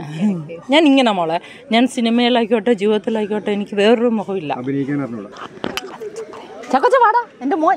ഞാൻ ഇങ്ങനെ മോളെ ഞാൻ സിനിമയിലായിക്കോട്ടെ ജീവിതത്തിലായിക്കോട്ടെ എനിക്ക് വേറൊരു മുഖമില്ല അഭിനയിക്കാൻ അറിഞ്ഞൂടാ ചക്കച്ച പാടാ എൻ്റെ മോൻ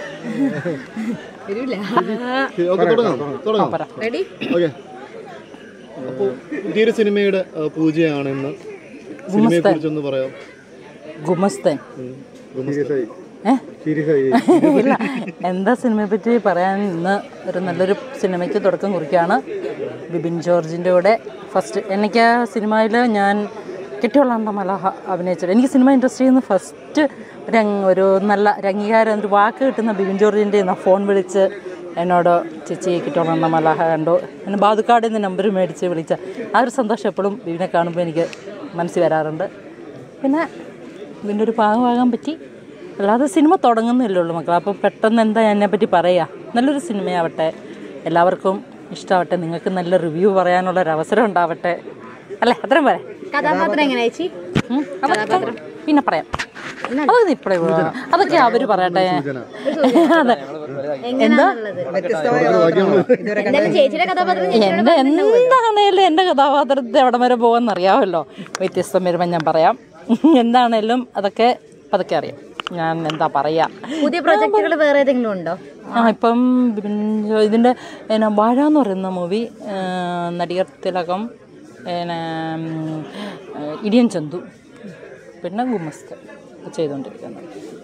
ഓക്കെ തുടങ്ങാം തുടങ്ങാം റെഡി ഓക്കെ അപ്പോൾ പുതിയൊരു സിനിമയുടെ ആ, പൂജയാണ് ഇന്ന് സിനിമയെ കുറിച്ചൊന്ന് പറയാം ഗുമസ്തൻ സീരിയസ് ആയി ഏ സീരിയസ് ആയി ഇല്ല എന്താ സിനിമയെ പറ്റി പറയാൻ ഇന്ന് ഒരു നല്ലൊരു സിനിമയ്ക്ക് തുടക്കം കുറിക്കുകയാണ് ബിബിൻ ജോർജിൻ്റെ കൂടെ ഫസ്റ്റ് എനിക്ക് ആ സിനിമയിൽ ഞാൻ കെട്ടിയുള്ള മലഹ അഭിനയിച്ചത് എനിക്ക് സിനിമ ഇൻഡസ്ട്രിയിൽ നിന്ന് ഫസ്റ്റ് ഒരു അങ്- ഒരു നല്ല ഒരു അംഗീകാരം ഒരു വാക്ക് കിട്ടുന്ന ബിബിൻ ജോർജിൻ്റെ ഫോൺ വിളിച്ച് എന്നോട് ചേച്ചി കിട്ടോളണ്ണ മലാഹ കണ്ടു എന്നെ ബാതുക്കാടിൽ നിന്ന് നമ്പർ മേടിച്ച് വിളിച്ച ആ ഒരു സന്തോഷം എപ്പോഴും ബിബിനെ കാണുമ്പോൾ എനിക്ക് മനസ്സിൽ വരാറുണ്ട് പിന്നെ ഇതിൻ്റെ ഒരു ഭാഗമാകാൻ പറ്റി അല്ലാതെ സിനിമ തുടങ്ങുന്നില്ലേ ഉള്ളൂ മക്കളെ അപ്പോൾ പെട്ടെന്ന് എന്താ എന്നെ പറ്റി പറയുക നല്ലൊരു സിനിമയാവട്ടെ എല്ലാവർക്കും ഇഷ്ടമാവട്ടെ നിങ്ങൾക്ക് നല്ല റിവ്യൂ പറയാനുള്ള ഒരു അവസരം ഉണ്ടാവട്ടെ അല്ലേ അത്രയും പറയാം കഥാപാത്രം എങ്ങനെയാ ചേച്ചി ഉം, അതൊക്കെ പിന്നെ പറയാം അതൊക്കെ ഇപ്പഴേ പറയാം. അതൊക്കെ അവര് പറയട്ടെ അതെ എങ്ങനെയാണുള്ളത് എന്തായാലും ചേച്ചിയുടെ കഥാപാത്രം എന്റെ എന്താണേലും എന്റെ കഥാപാത്രത്തെ എവിടെ വരെ പോകുമെന്ന് അറിയാമല്ലോ വ്യത്യസ്തം വരുമ്പോൾ ഞാൻ പറയാം എന്താണേലും അതൊക്കെ അതൊക്കെ അറിയാം ഞാൻ എന്താ പറയാ പുതിയ പ്രൊജക്ടുകൾ വേറെ ഏതെങ്കിലും ഉണ്ടോ ആ ഇപ്പം ബിപിൻ ജോ- ഇതിൻ്റെ എന്നാ വാഴ എന്ന് പറയുന്ന മൂവി നടികർ തിലകം പിന്നെ ഉം, ഇടിയൻ ചന്തു പിന്നെ ഗുമസ്ത് ചെയ്തുകൊണ്ടിരിക്കുന്നത്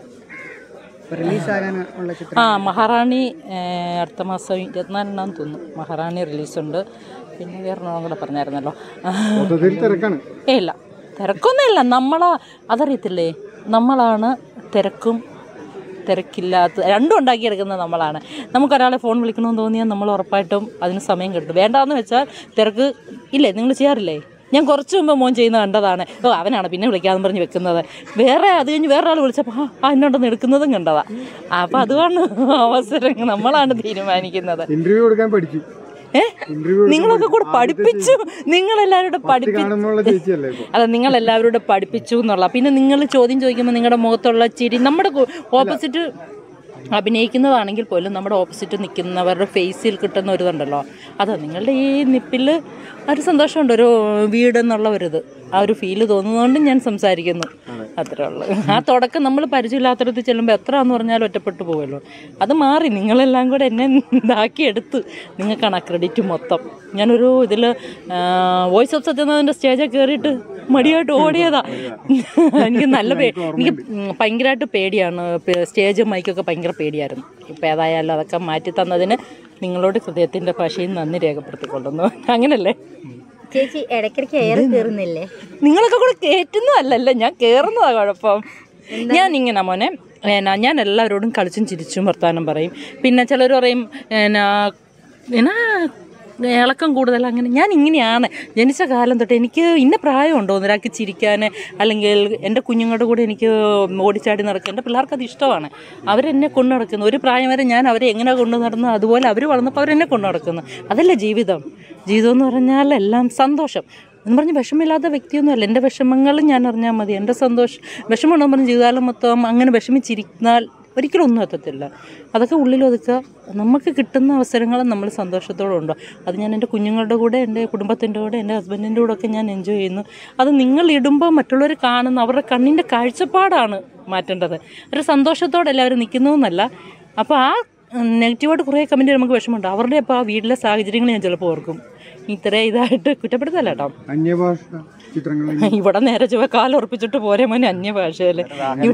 റിലീസാകാൻ ഉള്ള ചിത്രം ആ മഹാറാണി ഏ, അടുത്ത മാസം ഇരുപത്തിനാലിനാന്ന് തോന്നുന്നു മഹാറാണി റിലീസുണ്ട് പിന്നെ വേറൊരെണ്ണം കൂടെ പറഞ്ഞായിരുന്നല്ലോ മൊത്തത്തിൽ തിരക്കാണ് ഏ ഇല്ല തിരക്കൊന്നുമില്ല നമ്മളാ അതറിയത്തില്ലേ നമ്മളാണ് തിരക്കും തിരക്കില്ലാത്ത രണ്ടും ഉണ്ടാക്കിയെടുക്കുന്നത് നമ്മളാണ് നമുക്കൊരാളെ ഫോൺ വിളിക്കണമെന്ന് തോന്നിയാൽ നമ്മൾ ഉറപ്പായിട്ടും അതിന് സമയം കിട്ടും വേണ്ടാന്ന് വെച്ചാൽ തിരക്ക് ഇല്ലേ നിങ്ങൾ ചെയ്യാറില്ലേ ഞാൻ കുറച്ച് മുമ്പ് മോൻ ചെയ്യുന്ന കണ്ടതാണ് ഓ അവനാണ് പിന്നെ വിളിക്കാമെന്ന് പറഞ്ഞ് വെക്കുന്നത് വേറെ അത് കഴിഞ്ഞ് വേറെ ആൾ വിളിച്ചപ്പോൾ ആ ആ എന്നോടൊന്ന് എടുക്കുന്നതും കണ്ടതാ അപ്പം അതുകൊണ്ട് അവസരം നമ്മളാണ് തീരുമാനിക്കുന്നത് ഇന്റർവ്യൂ കൊടുക്കാൻ പഠിച്ചു ഏ ഇന്റർവ്യൂ നിങ്ങളൊക്കെ കൂടെ പഠിപ്പിച്ചു നിങ്ങളെല്ലാവരും പഠിപ്പിച്ചു കാണുമ്പോഴുള്ള ചേച്ചിയല്ലേ ഇപ്പൊ അതെ നിങ്ങൾ എല്ലാവരും കൂടെ പഠിപ്പിച്ചു എന്നുള്ള പിന്നെ നിങ്ങൾ ചോദ്യം ചോദിക്കുമ്പോൾ നിങ്ങളുടെ മുഖത്തുള്ള ചിരി നമ്മുടെ ഓപ്പോസിറ്റ് അഭിനയിക്കുന്നതാണെങ്കിൽ പോലും നമ്മുടെ ഓപ്പോസിറ്റ് നിൽക്കുന്നവരുടെ ഫേസിൽ കിട്ടുന്ന ഒരു ഇതുണ്ടല്ലോ അതാ നിങ്ങളുടെ ഈ നിപ്പിൽ ഒരു സന്തോഷമുണ്ട് ഒരു വീട് എന്നുള്ള ഒരു ഇത് ആ ഒരു ഫീല് തോന്നുന്നതുകൊണ്ട് ഞാൻ സംസാരിക്കുന്നു അത്രേ ഉള്ളൂ ആ തുടക്കം നമ്മൾ പരിചയമില്ലാത്തടത്ത് ചെല്ലുമ്പോൾ എത്ര എന്ന് പറഞ്ഞാലും ഒറ്റപ്പെട്ടു പോകുമല്ലോ അത് മാറി നിങ്ങളെല്ലാം കൂടെ എന്നെ ഇതാക്കി എടുത്ത് നിങ്ങൾക്കാണ് ആ ക്രെഡിറ്റ് മൊത്തം ഞാനൊരു ഇതിൽ വോയിസ് ഓഫ് സത്യനാഥൻ്റെ സ്റ്റേജിൽ കയറിയിട്ട് മടിയായിട്ട് ഓടിയതാ എനിക്ക് നല്ല പേ എനിക്ക് ഭയങ്കരമായിട്ട് പേടിയാണ് പേ- സ്റ്റേജ് മൈക്കൊക്കെ ഭയങ്കര പേടിയായിരുന്നു ഇപ്പം ഏതായാലും അതൊക്കെ മാറ്റി തന്നതിന് നിങ്ങളോട് ഹൃദയത്തിൻ്റെ ഭാഷയിൽ നന്ദി രേഖപ്പെടുത്തിക്കൊള്ളുന്നു അങ്ങനല്ലേ ചേച്ചി ഇടയ്ക്കിടയ്ക്ക് എയർ കയറുന്നില്ലേ നിങ്ങളൊക്കെ കൂടെ കയറ്റുന്നതല്ലല്ലോ ഞാൻ കയറുന്നതാ കുഴപ്പം ഞാൻ ഇങ്ങനെ മോനെ എന്നാ ഞാൻ എല്ലാവരോടും കളിച്ചും ചിരിച്ചും വർത്താനം പറയും പിന്നെ ചിലർ പറയും എന്നാ എന്നാ ഇളക്കം കൂടുതൽ അങ്ങനെ ഞാൻ ഇങ്ങനെയാണ് ജനിച്ച കാലം തൊട്ട് എനിക്ക് ഇന്ന പ്രായമുണ്ടോ ഒരാൾക്ക് ചിരിക്കാൻ അല്ലെങ്കിൽ എൻ്റെ കുഞ്ഞുങ്ങളുടെ കൂടെ എനിക്ക് ഓടിച്ചാടി നടക്കുക എൻ്റെ പിള്ളേർക്ക് അത് ഇഷ്ടമാണ് അവരെന്നെ കൊണ്ടു നടക്കുന്നു ഒരു പ്രായം വരെ ഞാൻ അവരെ എങ്ങനെ കൊണ്ടു നടന്നു അതുപോലെ അവർ വളർന്നപ്പോൾ അവരെന്നെ കൊണ്ടു നടക്കുന്നു അതല്ലേ ജീവിതം ജീവിതം എന്ന് പറഞ്ഞാൽ എല്ലാം സന്തോഷം എന്ന് പറഞ്ഞ് വിഷമില്ലാത്ത വ്യക്തിയൊന്നുമല്ല എൻ്റെ വിഷമങ്ങൾ ഞാൻ അറിഞ്ഞാൽ മതി എൻ്റെ സന്തോഷം വിഷമമുണ്ടെന്ന് പറഞ്ഞ് ജീവിതകാലം മൊത്തം അങ്ങനെ വിഷമിച്ചിരിന്നാൽ ഒരിക്കലും ഒന്നും എത്തത്തില്ല അതൊക്കെ ഉള്ളിൽ ഒതുക്കുക നമുക്ക് കിട്ടുന്ന അവസരങ്ങൾ നമ്മൾ സന്തോഷത്തോടെ ഉണ്ടോ അത് ഞാൻ എൻ്റെ കുഞ്ഞുങ്ങളുടെ കൂടെ എൻ്റെ കുടുംബത്തിൻ്റെ കൂടെ എൻ്റെ ഹസ്ബൻഡിൻ്റെ കൂടെ ഒക്കെ ഞാൻ എൻജോയ് ചെയ്യുന്നു അത് നിങ്ങൾ ഇടുമ്പോൾ മറ്റുള്ളവർ കാണുന്ന അവരുടെ കണ്ണിൻ്റെ കാഴ്ചപ്പാടാണ് മാറ്റേണ്ടത് ഒരു സന്തോഷത്തോടെ എല്ലാവരും നിൽക്കുന്നതെന്നല്ല അപ്പോൾ ആ നെഗറ്റീവായിട്ട് കുറേ കമൻറ്റ് നമുക്ക് വിഷമമുണ്ട് അവരുടെ അപ്പോൾ ആ വീട്ടിലെ സാഹചര്യങ്ങൾ ഞാൻ ചിലപ്പോൾ ഓർക്കും ഇത്ര ഇതായിട്ട് കുറ്റപ്പെടുത്തല്ല കേട്ടോ അന്യഭാഷ ചിത്രങ്ങൾ ഇവിടെ നേരെ ചുവ കാലുറപ്പിച്ചിട്ട് പോരെ മോനെ അന്യഭാഷയില്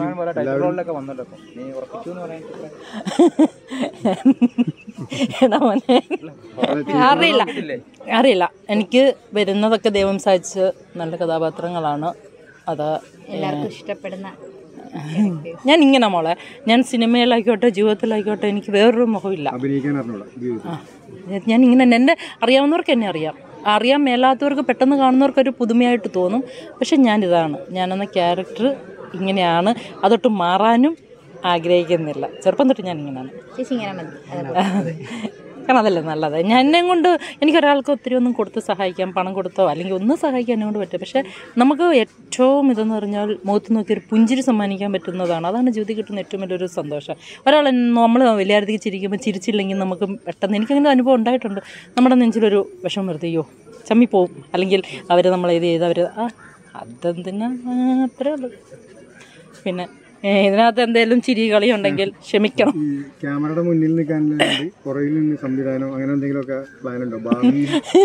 എടാ മോനെ അറിയില്ല അറിയില്ല എനിക്ക് വരുന്നതൊക്കെ ദൈവം സഹായിച്ച് നല്ല കഥാപാത്രങ്ങളാണ് അത് എല്ലാവർക്കും ഇഷ്ടപ്പെടുന്ന ഞാൻ ഇങ്ങനെ മോളെ ഞാൻ സിനിമയിലായിക്കോട്ടെ ജീവിതത്തിലായിക്കോട്ടെ എനിക്ക് വേറൊരു മുഖമില്ല അഭിനയിക്കാൻ അറിഞ്ഞൂടാ ജീവിതത്തിൽ ആ ഞാൻ ഇങ്ങനെ തന്നെ എൻ്റെ അറിയാവുന്നവർക്ക് എന്നെ അറിയാം അറിയാൻ മേലാത്തവർക്ക് പെട്ടെന്ന് കാണുന്നവർക്കൊരു പുതുമയായിട്ട് തോന്നും പക്ഷെ ഞാനിതാണ് ഞാനെന്ന ക്യാരക്ടർ ഇങ്ങനെയാണ് അതൊട്ട് മാറാനും ആഗ്രഹിക്കുന്നില്ല ചെറുപ്പം തൊട്ട് ഞാൻ ഇങ്ങനെയാണ് ചേച്ചി ഇങ്ങനെ മതി അതാണ്. കാരണം അതല്ലേ നല്ലത് ഞാൻ എന്നെ കൊണ്ട് എനിക്കൊരാൾക്ക് ഒത്തിരി ഒന്നും കൊടുത്ത് സഹായിക്കാം പണം കൊടുത്തോ അല്ലെങ്കിൽ ഒന്നും സഹായിക്കാൻ എന്നെ കൊണ്ട് പറ്റും പക്ഷേ നമുക്ക് ഏറ്റവും ഇതെന്ന് പറഞ്ഞാൽ മുഖത്ത് നോക്കി ഒരു പുഞ്ചിരി സമ്മാനിക്കാൻ പറ്റുന്നതാണ് അതാണ് ജീവിതത്തിൽ കിട്ടുന്ന ഏറ്റവും വലിയൊരു സന്തോഷം ഒരാൾ നമ്മൾ വലിയാരത്തേക്ക് ചിരിക്കുമ്പോൾ ചിരിച്ചില്ലെങ്കിൽ നമുക്ക് പെട്ടെന്ന് എനിക്കങ്ങനെ അനുഭവം ഉണ്ടായിട്ടുണ്ട് നമ്മുടെ നെഞ്ചിലൊരു വിഷമം വരുത്തി അയ്യോ ചമ്മി പോവും അല്ലെങ്കിൽ അവർ നമ്മൾ ഇത് ചെയ്ത് അവർ ആ അതെന്തിനാ ആ, അത്രേ ഉള്ളൂ പിന്നെ ഏ, ഇതിനകത്ത് എന്തെങ്കിലും ചിരി കളി ഉണ്ടെങ്കിൽ ക്ഷമിക്കണം ഈ ക്യാമറയുടെ മുന്നിൽ നിൽക്കാനുള്ളത് പുറകിൽ നിന്ന് സംവിധാനം അങ്ങനെ എന്തെങ്കിലുമൊക്കെ പ്ലാൻ ഉണ്ടോ ഭാവി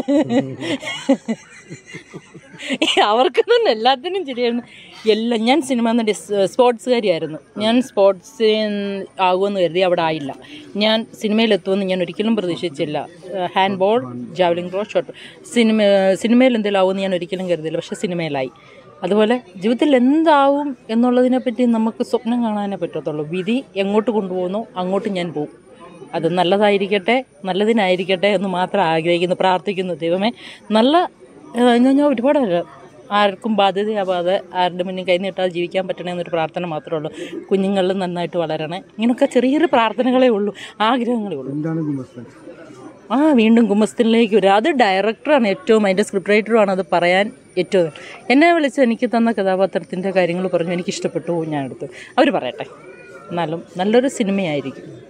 അവർക്ക് തന്നെ എല്ലാത്തിനും ചിരിയായിരുന്നു എല്ലാം ഞാൻ സിനിമ നടി സ്പോർട്സുകാരിയായിരുന്നു ഞാൻ സ്പോർട്സ് ആകുമെന്ന് കരുതി അവിടെ ആയില്ല ഞാൻ സിനിമയിലെത്തുമെന്ന് ഞാൻ ഒരിക്കലും പ്രതീക്ഷിച്ചില്ല hand ball javelin throw shot cinema സിനിമയിൽ എന്തെങ്കിലും ആവുമെന്ന് ഞാൻ ഒരിക്കലും കരുതിയില്ല പക്ഷേ സിനിമയിലായി അതുപോലെ ജീവിതത്തിൽ എന്താവും എന്നുള്ളതിനെ പറ്റി നമുക്ക് സ്വപ്നം കാണാനേ പറ്റത്തുള്ളൂ വിധി എങ്ങോട്ട് കൊണ്ടുപോകുന്നു അങ്ങോട്ട് ഞാൻ പോകും അത് നല്ലതായിരിക്കട്ടെ നല്ലതിനായിരിക്കട്ടെ എന്ന് മാത്രം ആഗ്രഹിക്കുന്നു പ്രാർത്ഥിക്കുന്നു ദൈവമേ നല്ല ഏഹ് ഞാൻ ഞാൻ ഒരുപാട് ആഗ്രഹം. ആർക്കും ബാധ്യതയാവാതെ ആരുടെ മുന്നിൽ കൈ നീട്ടാതെ ജീവിക്കാൻ പറ്റണേ എന്നൊരു പ്രാർത്ഥന മാത്രമേ ഉള്ളൂ കുഞ്ഞുങ്ങളിൽ നന്നായിട്ട് വളരണേ ഇങ്ങനെയൊക്കെ ചെറിയ ചെറിയ പ്രാർത്ഥനകളേ ഉള്ളൂ ആഗ്രഹങ്ങളേ ഉള്ളൂ എന്താണ് ഗുമസ്തൻ ആ വീണ്ടും കുമ്പസ്ഥനിലേക്ക് വരും അത് ഡയറക്ടറാണ് ഏറ്റവും അതിൻ്റെ സ്ക്രിപ്റ്റ് റൈറ്ററുമാണ് അത് പറയാൻ ഏറ്റവും എന്നെ വിളിച്ച് എനിക്ക് തന്ന കഥാപാത്രത്തിൻ്റെ കാര്യങ്ങൾ പറഞ്ഞു എനിക്ക് ഇഷ്ടപ്പെട്ടു ഞാൻ എടുത്തു അവർ പറയട്ടെ എന്നാലും നല്ലൊരു സിനിമയായിരിക്കും